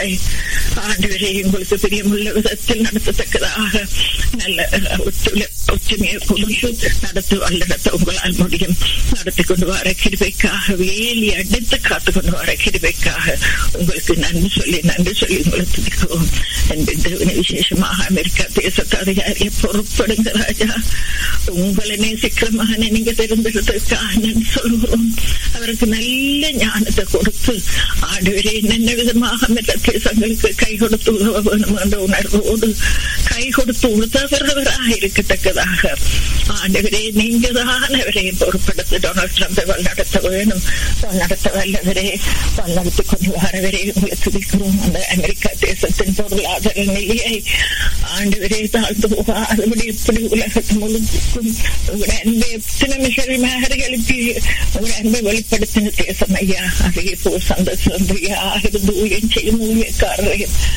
தேசங்களை ஆண்டவரே உங்களுக்கு பிரியமுள்ள விதத்தில் நடத்தத்தக்கதாக நல்ல அஹ், ஒத்துழை- ஒற்றுமையை கொடுத்து நடத்து வல்லடத்த உங்களால் முடியும் நடத்தி கொண்டு வர கிருபைக்காக வேலி அடைத்து காத்து கொண்டு வர கிருபைக்காக உங்களுக்கு நன்றி சொல்லி நன்றி சொல்லி உங்களை துதிக்கிறோம் என் தேவனை விசேஷமாக அமெரிக்கா தேசத்து அதிகாரியை பொறுப்படுங்க ராஜா உங்களை நேசிக்கிற மகனை நீங்க தெரிந்தெடுத்ததுக்காக நன்றி சொல்கிறோம் அவருக்கு நல்ல ஞானத்தை கொடுத்து ஆண்டவரே என்னென்ன விதமாக மற்ற தேசங்களுக்கு கை கொடுத்து உதவ வேணும் என்ற உணர்வோடு கை கொடுத்து உதவுறவராக இருக்கத்தக்கதாக ஆண்டவரே நீங்க தான் அவரை பொறுப்படுத்தி டொனால்ட் ட்ரம்பை வழிநடத்த வேணும் வழிநடத்த வல்லவரே வழிநடத்தி கொண்டு வரவரே உங்களை துதிக்கிறோம் அந்த அமெரிக்கா தேசத்தின் பொருளாதார நிலையை ஆண்டவரே தாழ்ந்து போகாதபடி இப்படி உலகத்து முழுக்கும் உங்களுடைய அன்பை எத்தனை மிகமாக எழுப்பி உங்களுடைய அன்பை வெளிப்படுத்தின தேசம் ஐயா அதே போல் சந்த சந்தையாக இருந்து ஊழியம் செய்யும் ஊழியக்காரரையும்